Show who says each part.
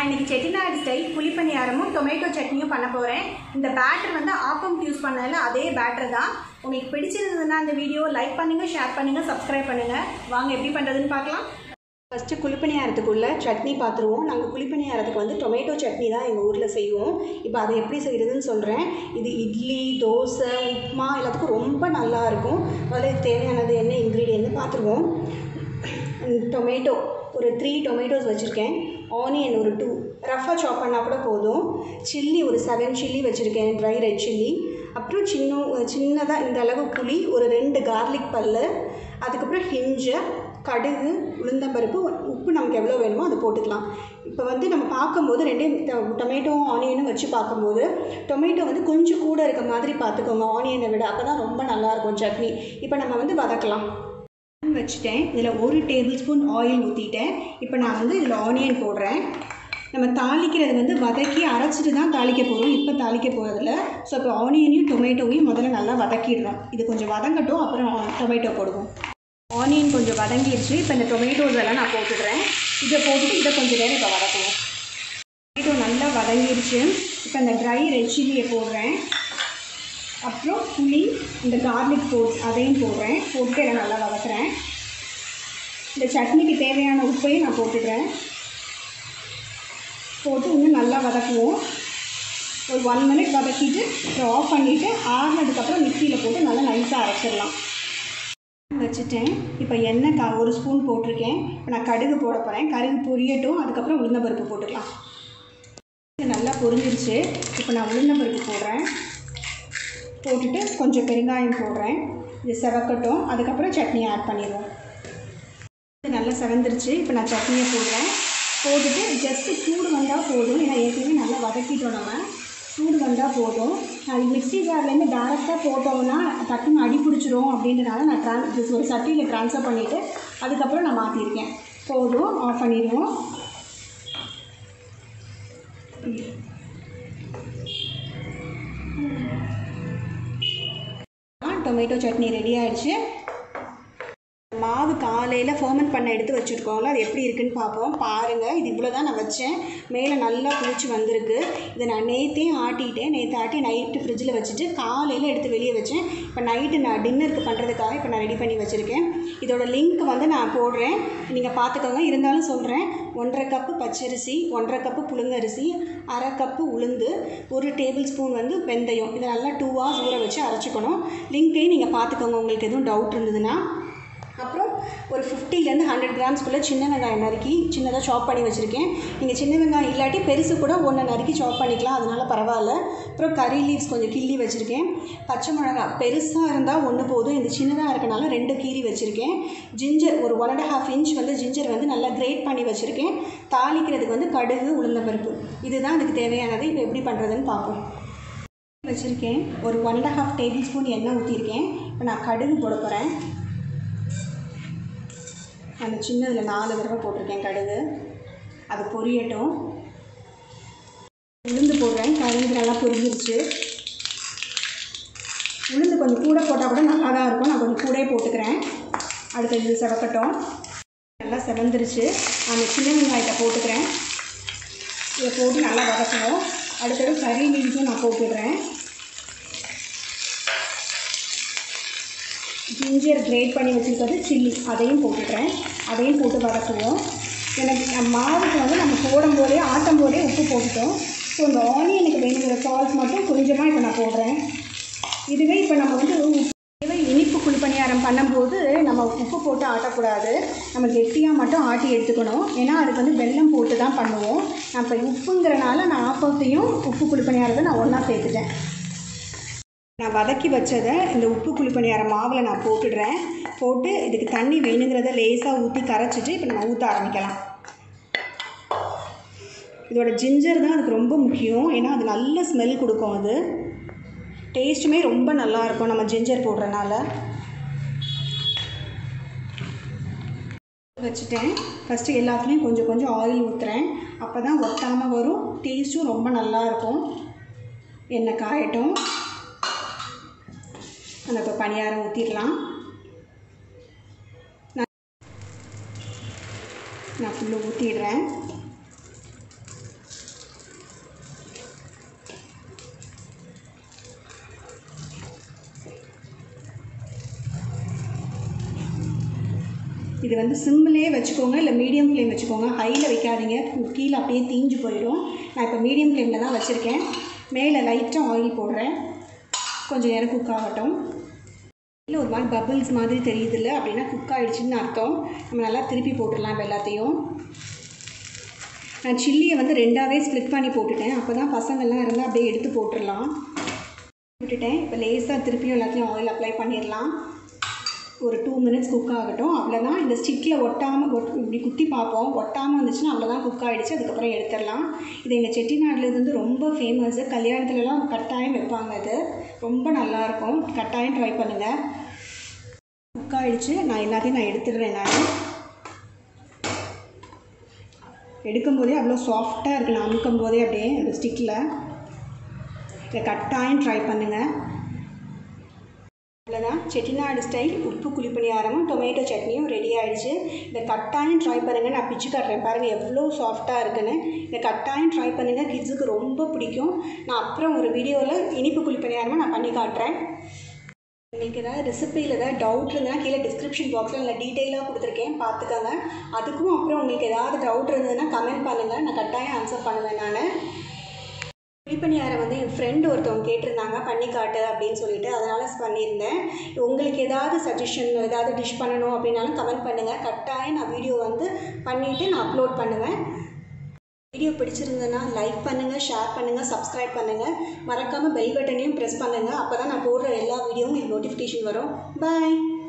Speaker 1: இன்னைக்கு Chettinad style புளிப்பணியாரமும் tomato சட்னியும் பண்ண போகிறேன் இந்த பேட்டர் வந்து ஆப்பம் யூஸ் பண்ணல அதே பேட்டர் தான் உங்களுக்கு பிடிச்சிருந்ததுன்னா இந்த வீடியோ லைக் பண்ணுங்கள் ஷேர் பண்ணுங்கள் சப்ஸ்கிரைப் பண்ணுங்கள் வாங்க எப்படி பண்ணுறதுன்னு பார்க்கலாம் ஃபஸ்ட்டு குழிப்பணியாரத்துக்குள்ள சட்னி பார்த்துருவோம் நாங்கள் குழிப்பணியாரத்துக்கு வந்து டொமேட்டோ சட்னி தான் எங்கள் ஊரில் செய்வோம் இப்போ அதை எப்படி செய்கிறதுன்னு சொல்கிறேன் இது இட்லி தோசை உப்புமா எல்லாத்துக்கும் ரொம்ப நல்லா இருக்கும் அதில் தேவையானது என்ன இன்க்ரீடியன்ட்னு பார்த்துருவோம் டொமேட்டோ ஒரு த்ரீ டொமேட்டோஸ் வச்சுருக்கேன் ஆனியன் ஒரு டூ ரஃபாக சாப் பண்ணால் கூட போதும் சில்லி ஒரு செவன் சில்லி வச்சுருக்கேன் ட்ரை ரெட் சில்லி அப்புறம் சின்ன சின்னதாக இந்த அளவு புளி ஒரு ரெண்டு கார்லிக் பல்லு அதுக்கப்புறம் ஹிஞ்சு கடுகு உளுந்தம்பருப்பு உப்பு நமக்கு எவ்வளோ வேணுமோ அதை போட்டுக்கலாம் இப்போ வந்து நம்ம பார்க்கும்போது ரெண்டையும் டொமேட்டோவும் ஆனியனும் வச்சு பார்க்கும்போது டொமேட்டோ வந்து கொஞ்சம் கூட இருக்க மாதிரி பார்த்துக்கோங்க ஆனியனை விட அப்போ தான் ரொம்ப நல்லாயிருக்கும் சட்னி இப்போ நம்ம வந்து வதக்கலாம் வச்சுட்டேன் இதில் ஒரு டேபிள் ஸ்பூன் ஆயில் ஊற்றிட்டேன் இப்போ நான் வந்து இதில் ஆனியன் போடுறேன் நம்ம தாளிக்கிறது வந்து வதக்கி அரைச்சிட்டு தான் தாளிக்க போகிறோம் இப்போ தாளிக்க போகிறதில்ல ஸோ இப்போ ஆனியனையும் டொமேட்டோவையும் முதல்ல நல்லா வதக்கிடுறோம் இது கொஞ்சம் வதங்கட்டும் அப்புறம் டொமேட்டோ போடுவோம் ஆனியன் கொஞ்சம் வதங்கிடுச்சு இப்போ இந்த டொமேட்டோஸ் எல்லாம் நான் போட்டுக்கிறேன் இதை போட்டுட்டு இதை கொஞ்சம் நேரம் இப்போ வதக்குவோம் டொமேட்டோ நல்லா வதங்கிடுச்சு இப்போ இந்த ட்ரை ரெட் சில்லியை போடுறேன் அப்புறம் புளி இந்த கார்லிக் போட் அதையும் போடுறேன் போட்டு எல்லாம் நல்லா வதக்குறேன் இந்த சட்னிக்கு தேவையான உப்பையும் நான் போட்டுடுறேன் போட்டு இன்னும் நல்லா வதக்குவோம் ஒரு ஒன் மினிட் வதக்கிட்டு அப்புறம் ஆஃப் பண்ணிவிட்டு ஆறுனதுக்கப்புறம் மிக்சியில் போட்டு நல்லா நைஸாக அரைச்சிடலாம் வச்சுட்டேன் இப்போ எண்ணெய் கா ஒரு ஸ்பூன் போட்டிருக்கேன் இப்போ நான் கடுகு போட போகிறேன் கடுகு பொரியட்டும் அதுக்கப்புறம் உளுந்தம்பருப்பு போட்டுக்கலாம் இது நல்லா பொரிஞ்சிருச்சு இப்போ நான் உளுந்தம்பருப்பு போடுறேன் போட்டுட்டு கொஞ்சம் பெருங்காயம் போடுறேன் இது செவக்கட்டும் அதுக்கப்புறம் சட்னி ஆட் பண்ணிடுவோம் இது நல்லா செவந்துருச்சு இப்போ நான் சட்னியை போடுறேன் போட்டுட்டு ஜஸ்ட்டு சூடு வந்தால் போதும் ஏன்னா ஏற்கனவே நல்லா வதக்கிட்டோம் நம்ம சூடு வந்தால் போதும் அது மிக்ஸி ஜார்லேருந்து டேரெக்டாக போட்டோம்னா டக்குன்னு அடி பிடிச்சிரும் அப்படின்றனால நான் ட்ரான்ஸ் ஒரு சட்டியில் ட்ரான்ஸ்ஃபர் பண்ணிவிட்டு அதுக்கப்புறம் நான் மாற்றிருக்கேன் போதும் ஆஃப் பண்ணிடுவோம் டொமேட்டோ சட்னி ரெடி ஆயிடுச்சு மாவு காலையில் ஃபர்மெண்ட் பண்ண எடுத்து வச்சுருக்கோம்ல அது எப்படி இருக்குன்னு பார்ப்போம் பாருங்கள் இது இவ்வளோ தான் நான் வச்சேன் மேலே நல்லா குளிச்சு வந்திருக்கு இதை நான் நேற்றே ஆட்டிட்டேன் நேற்று ஆட்டி நைட்டு ஃப்ரிட்ஜில் வச்சுட்டு காலையில் எடுத்து வெளியே வச்சேன் இப்போ நைட்டு நான் டின்னருக்கு பண்ணுறதுக்காக இப்போ நான் ரெடி பண்ணி வச்சுருக்கேன் இதோட லிங்க் வந்து நான் போடுறேன் நீங்கள் பார்த்துக்கோங்க இருந்தாலும் சொல்கிறேன் ஒன்றரை கப்பு பச்சரிசி ஒன்றரை கப்பு புழுங்கரிசி அரை கப்பு உளுந்து ஒரு டேபிள் ஸ்பூன் வந்து வெந்தயம் இதை நல்லா டூ ஹவர்ஸ் ஊற வச்சு அரைச்சிக்கணும் லிங்க்கையும் நீங்கள் பார்த்துக்கோங்க உங்களுக்கு எதுவும் டவுட் இருந்ததுன்னா அப்புறம் ஒரு ஃபிஃப்டிலேருந்து ஹண்ட்ரட் கிராம்ஸ்க்குள்ளே சின்ன வெங்காயம் நறுக்கி சின்னதாக சாப் பண்ணி வச்சுருக்கேன் நீங்கள் சின்ன வெங்காயம் இல்லாட்டி பெருசு கூட ஒன்று நறுக்கி சாப் பண்ணிக்கலாம் அதனால் பரவாயில்ல அப்புறம் கறி லீவ்ஸ் கொஞ்சம் கிள்ளி வச்சுருக்கேன் பச்சை மிளகா பெருசாக இருந்தால் ஒன்று போதும் இது சின்னதாக இருக்கனால ரெண்டு கீரி வச்சுருக்கேன் ஜிஞ்சர் ஒரு ஒன் அண்ட் ஹாஃப் இன்ச் வந்து ஜிஞ்சர் வந்து நல்லா கிரேட் பண்ணி வச்சுருக்கேன் தாளிக்கிறதுக்கு வந்து கடுகு உளுந்தம்பருப்பு இதுதான் அதுக்கு தேவையானது இப்போ எப்படி பண்ணுறதுன்னு பார்ப்போம் வச்சுருக்கேன் ஒரு one and half tablespoon எண்ணெய் ஊற்றிருக்கேன் இப்போ நான் கடுகு போட போகிறேன் அந்த சின்னதில் நாலு தடவை போட்டிருக்கேன் கடுகு அது பொரியட்டும் உளுந்து போடுறேன் கடுகு நல்லா பொரிஞ்சிருச்சு உளுந்து கொஞ்சம் கூட போட்டால் கூட நல்லா தான் இருக்கும் நான் கொஞ்சம் கூடயே போட்டுக்கிறேன் அடுத்து இது செவக்கட்டும் நல்லா செவந்துருச்சு அந்த சின்ன வெங்காயத்தை போட்டுக்கிறேன் இதை போட்டு நல்லா வதக்குவோம் அடுத்தது கறி லீவ்ஸும் நான் போட்டுடுறேன் ஜிஞ்சர் கிரேட் பண்ணி வச்சுருக்கிறது சில்லி அதையும் போட்டுக்கிறேன் அதையும் போட்டு வதக்குவோம் எனக்கு மாவுக்கு வந்து நம்ம போடும்போதே ஆட்டும் போதே உப்பு போட்டுட்டோம் ஸோ இந்த ஆனியனுக்கு வேணுங்கிற சால்ட் மட்டும் கொஞ்சமாக இப்போ நான் போடுறேன் இதுவே இப்போ நம்ம வந்து இதுவே இனிப்பு குழிப்பணியாரம் பண்ணும்போது நம்ம உப்பு போட்டு ஆட்டக்கூடாது நம்ம கெட்டியாக மட்டும் ஆட்டி எடுத்துக்கணும் ஏன்னா அதுக்கு வந்து வெல்லம் போட்டு தான் பண்ணுவோம் நான் இப்போ உப்புங்கிறனால நான் ஆப்பத்தையும் உப்பு குழிப்பணியாரத்தை நான் ஒன்றா சேர்த்துட்டேன் நான் வதக்கி வச்சதை இந்த உப்பு குழிப்பணியார மாவில் நான் போட்டுடுறேன் போட்டு இதுக்கு தண்ணி வேணுங்கிறத லேசாக ஊற்றி கரைச்சிட்டு இப்போ நம்ம ஊற்ற ஆரம்பிக்கலாம் இதோட ஜிஞ்சர் தான் அதுக்கு ரொம்ப முக்கியம் ஏன்னா அது நல்ல ஸ்மெல் கொடுக்கும் அது டேஸ்ட்டுமே ரொம்ப நல்லாயிருக்கும் நம்ம ஜிஞ்சர் போடுறனால வச்சுட்டேன் ஃபஸ்ட்டு எல்லாத்துலேயும் கொஞ்சம் கொஞ்சம் ஆயில் ஊற்றுறேன் அப்போ தான் ஒட்டாமல் வரும் டேஸ்ட்டும் ரொம்ப நல்லாயிருக்கும் எண்ணெய் காயட்டும் நம்ம இப்போ பணியாரம் ஊற்றிடலாம் நான் ஃபுல்லாக ஊற்றிடுறேன் இது வந்து சிம்மிலே வச்சுக்கோங்க இல்லை மீடியம் ஃப்ளேம் வச்சுக்கோங்க ஹையில் வைக்காதீங்க கீழே அப்படியே தீஞ்சு போயிடும் நான் இப்போ மீடியம் ஃப்ளேமில் தான் வச்சுருக்கேன் மேலே லைட்டாக ஆயில் போடுறேன் கொஞ்சம் நேரம் குக் ஆகட்டும் இல்லை ஒரு மாதிரி பபிள்ஸ் மாதிரி தெரியுதுல்ல அப்படின்னா குக் ஆகிடுச்சின்னு அர்த்தம் நம்ம நல்லா திருப்பி போட்டுடலாம் இப்போ எல்லாத்தையும் நான் சில்லியை வந்து ரெண்டாவே ஸ்ப்ளிட் பண்ணி போட்டுட்டேன் அப்போ தான் பசங்கள்லாம் இருந்தால் அப்படியே எடுத்து போட்டுடலாம் விட்டுட்டேன் இப்போ லேஸாக திருப்பியும் எல்லாத்தையும் ஆயில் அப்ளை பண்ணிடலாம் ஒரு டூ மினிட்ஸ் குக் ஆகட்டும் அவ்வளோதான் இந்த ஸ்டிக்கில் ஒட்டாமல் ஒட் இப்படி குத்தி பார்ப்போம் ஒட்டாமல் வந்துச்சுன்னா அவ்வளோதான் குக் ஆகிடுச்சு அதுக்கப்புறம் எடுத்துடலாம் இது எங்கள் செட்டிநாட்டில் இருந்து ரொம்ப ஃபேமஸ்ஸு கல்யாணத்துலலாம் கட்டாயம் வைப்பாங்க இது ரொம்ப நல்லாயிருக்கும் கட்டாயம் ட்ரை பண்ணுங்கள் குக் ஆகிடுச்சு நான் எல்லாத்தையும் நான் எடுத்துடுறேன் நான் எடுக்கும் போதே அவ்வளோ சாஃப்டாக இருக்கு நான் அமுக்கும் போதே அப்படியே அந்த ஸ்டிக்கில் இதை கட்டாயம் ட்ரை பண்ணுங்கள் அவ்வளோதான் செட்டிநாடு ஸ்டைல் உப்பு குழிப்பணியாரமும் டொமேட்டோ சட்னியும் ரெடி ஆகிடுச்சு இதை கட்டாயம் ட்ரை பண்ணுங்கள் நான் பிச்சு காட்டுறேன் பாருங்கள் எவ்வளோ சாஃப்டாக இருக்குன்னு இதை கட்டாயம் ட்ரை பண்ணுங்கள் கிட்ஸுக்கு ரொம்ப பிடிக்கும் நான் அப்புறம் ஒரு வீடியோவில் இனிப்பு குழிப்பணியாரமும் நான் பண்ணி காட்டுறேன் உங்களுக்கு ஏதாவது ரெசிபியில் ஏதாவது டவுட் இருந்ததுன்னா கீழே டிஸ்கிரிப்ஷன் பாக்ஸில் நான் டீட்டெயிலாக கொடுத்துருக்கேன் பார்த்துக்கோங்க அதுக்கும் அப்புறம் உங்களுக்கு ஏதாவது டவுட் இருந்ததுன்னா கமெண்ட் பண்ணுங்கள் நான் கட்டாயம் ஆன்சர் பண்ணுவேன் நான் குழிப்பணியாரம் வந்து என் ஃப்ரெண்டு ஒருத்தவங்க கேட்டிருந்தாங்க பண்ணி காட்டு அப்படின்னு சொல்லிட்டு அதனால் பண்ணியிருந்தேன் உங்களுக்கு ஏதாவது சஜஷன் ஏதாவது டிஷ் பண்ணணும் அப்படின்னாலும் கமெண்ட் பண்ணுங்கள் கட்டாயம் நான் வீடியோ வந்து பண்ணிவிட்டு நான் அப்லோட் பண்ணுவேன் வீடியோ பிடிச்சிருந்ததுன்னா லைக் பண்ணுங்கள் ஷேர் பண்ணுங்கள் சப்ஸ்கிரைப் பண்ணுங்கள் மறக்காமல் பெல் பட்டனையும் ப்ரெஸ் பண்ணுங்கள் அப்போ தான் நான் போடுற எல்லா வீடியோவும் உங்களுக்கு நோட்டிஃபிகேஷன் வரும் பாய்